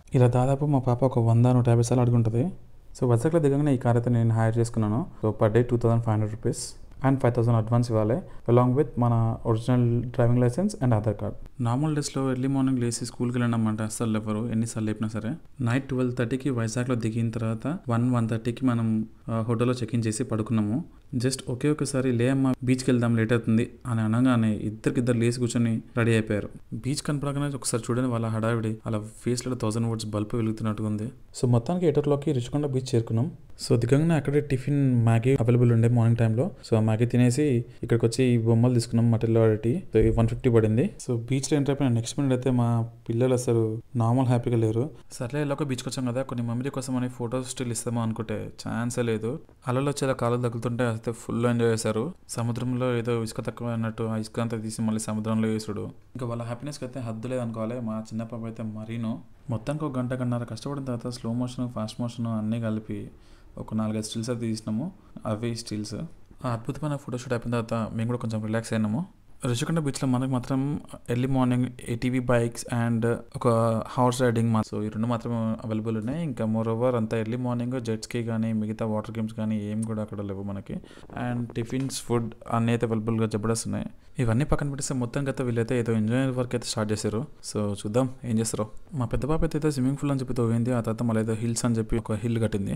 ఇలా దాదాపు మా పాప ఒక వంద నూట యాభై సార్లు అడుగుంటుంది సో వైజాగ్లో దిగగానే ఈ కార్ అయితే నేను హైర్ చేసుకున్నాను so per day two thousand five hundred rupees and five thousand advance ఇవ్వాలి అలాంగ్ విత్ మన original driving licence and Aadhaar card normal డేస్లో ఎర్లీ మార్నింగ్ లేచి స్కూల్కి వెళ్ళినామంటే అస్సలు ఎవరు ఎన్నిసార్లు లేపినా సరే నైట్ ట్వెల్వ్ థర్టీకి వైజాగ్లో దిగిన తర్వాత వన్ వన్ థర్టీకి మనం ఆ, హోటల్లో చెక్ ఇన్ చేసి పడుకున్నాము జస్ట్ ఒకే ఒకసారి లే అమ్మ బీచ్కి వెళ్దాం లేట్ అవుతుంది అని అనగానే ఇద్దరికిద్దరు లేచి కూర్చొని రెడీ అయిపోయారు బీచ్ కనపడగానే ఒకసారి చూడండి వాళ్ళ హడావిడి అలా ఫేస్లో థౌసండ్ వర్డ్స్ బల్బ్ వెలుగుతున్నట్టుగా ఉంది సో మొత్తానికి ఎయిట్ ఓ క్లాక్కి రుచికొండ బీచ్ చేరుకున్నాం సో దిగంగానే అక్కడే టిఫిన్ మ్యాగీ అవైలబుల్ ఉండే మార్నింగ్ టైంలో సో ఆ మ్యాగీ తినేసి ఇక్కడికి వచ్చి ఈ బొమ్మలు తీసుకున్నాం మటిల్లో వాటి సో వన్ ఫిఫ్టీ పడింది సో బీచ్లో ఎంటర్ అయిపోయిన నెక్స్ట్ మినిట్ అయితే మా పిల్లలు అసలు నార్మల్ హ్యాపీగా లేరు సర్లే ఇలాగ బీచ్కి వచ్చాం కదా కొన్ని మమ్మీ కోసం అని ఫోటోస్ స్టిల్ ఇస్తామో అనుకుంటే ఛాన్సే లేదు అలలో వచ్చేలా కాలు తగులుతుంటే అయితే ఫుల్ ఎంజాయ్ చేశారు సముద్రంలో ఏదో ఇసుక తక్కువ అన్నట్టు ఆ ఇసుక అంతా తీసి మళ్ళీ సముద్రంలో వేసుడు ఇంకా వాళ్ళ హ్యాపీనెస్కి అయితే హద్దు లేదనుకోవాలి మా చిన్న పాప అయితే మరీను మొత్తానికి ఒక గంట గంటన్నర కష్టపడిన తర్వాత స్లో మోషన్ ఫాస్ట్ మోషన్ అన్నీ కలిపి ఒక నాలుగైదు స్టిల్స్ అయితే తీసినాము అవే స్టిల్స్ ఆ అద్భుతమైన ఫోటోషూట్ అయిపోయిన తర్వాత మేము కూడా కొంచెం రిలాక్స్ అయినాము రుషికొండ బీచ్లో మనకు మాత్రం early morning ATV bikes and ఒక హార్స్ రైడింగ్ మా సో ఈ రెండు మాత్రం అవైలబుల్ ఉన్నాయి ఇంకా మోర్ ఓవర్ అంతా ఎర్లీ మార్నింగ్ జెట్స్కి కానీ మిగతా వాటర్ గేమ్స్ కానీ ఏం కూడా అక్కడ లేవు మనకి అండ్ టిఫిన్స్ ఫుడ్ అన్నీ అయితే అవైలబుల్గా జబర్దస్త్ ఇవన్నీ పక్కన పెట్టేస్తే మొత్తం గత వీళ్ళైతే ఏదో ఎంజాయ్ వర్క్ అయితే స్టార్ట్ చేశారు సో చూద్దాం ఏం చేస్తారో మా పెద్ద పాప అయితే ఏదో స్విమ్మింగ్ పూల్ అని చెప్పి తోయింది ఆ తర్వాత మళ్ళీ ఏదో హిల్స్ అని చెప్పి ఒక హిల్ కట్టింది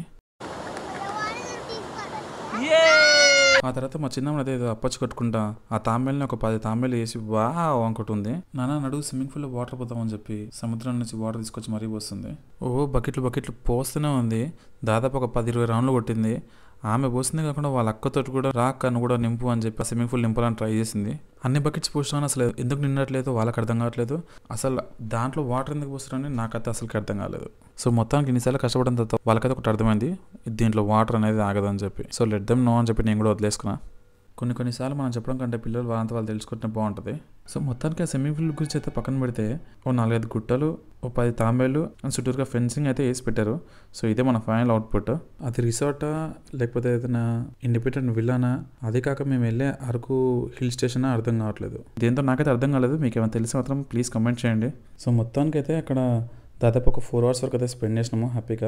ఆ తర్వాత మా చిన్నమ్మ అదే ఏదో అప్పచ్చి కట్టుకుంటా ఆ తాంబేల్ని ఒక పది తాంబేలు వేసి వా అనుకుంటుంది నాన్న నడుగు స్విమ్మింగ్ పూల్లో వాటర్ పోతామని చెప్పి సముద్రం నుంచి వాటర్ తీసుకొచ్చి మరీ పోస్తుంది ఓ బకెట్లు బకెట్లు పోస్తూనే ఉంది దాదాపు ఒక పది ఇరవై రౌండ్లు కొట్టింది ఆమె పోసింది కాకుండా వాళ్ళ అక్కతో కూడా రాక్ అని కూడా నింపు అని చెప్పి స్విమ్మింగ్ పూల్ నింపాలని ట్రై చేసింది అన్ని బకెట్స్ పోసినా అసలు ఎందుకు నిన్నట్లేదు వాళ్ళకి అర్థం కావట్లేదు అసలు దాంట్లో వాటర్ ఎందుకు పోస్తారని నాకైతే అసలుకి అర్థం కాలేదు సో మొత్తానికి ఇన్నిసార్లు కష్టపడిన తర్వాత వాళ్ళకైతే ఒకటి అర్థమైంది దీంట్లో వాటర్ అనేది ఆగదని చెప్పి సో లెట్ దెమ్ నో అని చెప్పి నేను కూడా వదిలేసుకున్నా కొన్ని కొన్నిసార్లు మనం చెప్పడం కంటే పిల్లలు వాళ్ళంతా వాళ్ళు తెలుసుకుంటే బాగుంటుంది సో మొత్తానికి ఆ స్విమ్మింగ్ పూల్ గురించి అయితే పక్కన పెడితే ఓ నాలుగైదు గుట్టలు ఓ పది తాంబేలు అండ్ చుట్టూరుగా ఫెన్సింగ్ అయితే వేసి పెట్టారు సో ఇదే మన ఫైనల్ అవుట్పుట్ అది రిసార్టా లేకపోతే ఏదైనా ఇండిపెండెంట్ విల్లానా అది కాక మేము వెళ్ళే అరకు హిల్ స్టేషన్ అర్థం కావట్లేదు దీంతో నాకైతే అర్థం కాలేదు మీకు ఏమైనా తెలిసి మాత్రం ప్లీజ్ కమెంట్ చేయండి సో మొత్తానికి అయితే అక్కడ దాదాపు ఒక ఫోర్ అవర్స్ వరకు అయితే స్పెండ్ చేసినాము హ్యాపీగా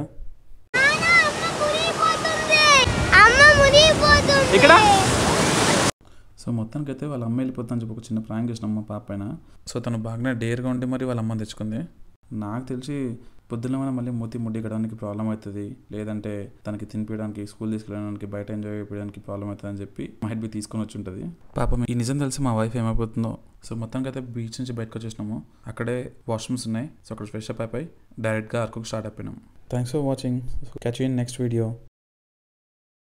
అమ్మ మునిగిపోతుంది ఇక్కడ సో మొత్తానికి అయితే వాళ్ళ అమ్మ వెళ్ళిపోతుందని చెప్పి ఒక చిన్న ప్రాంక్ చేసినాం మా పాప పైన సో తను బాగానే డేర్గా ఉండి మరి వాళ్ళ అమ్మని తెచ్చుకుంది నాకు తెలిసి పొద్దున్న మనం మళ్ళీ మూతి ముడ్డి ఎక్కడానికి ప్రాబ్లం అవుతుంది లేదంటే తనకి తినిపించడానికి స్కూల్ తీసుకెళ్ళడానికి బయట ఎంజాయ్ చేయడానికి ప్రాబ్లం అవుతుంది అని చెప్పి మైట్ బి తీసుకొని వచ్చి ఉంటుంది పాపం ఈ నిజం తెలిసి మా వైఫ్ ఏమైపోతుందో సో మొత్తానికి అయితే బీచ్ నుంచి బయటకు వచ్చేసినాము అక్కడే వాష్రూమ్స్ ఉన్నాయి సో అక్కడ ఫ్రెష్ అప్ అయిపోయి డైరెక్ట్గా అరకు స్టార్ట్ అయిపోయినాం thanks for watching catch in next video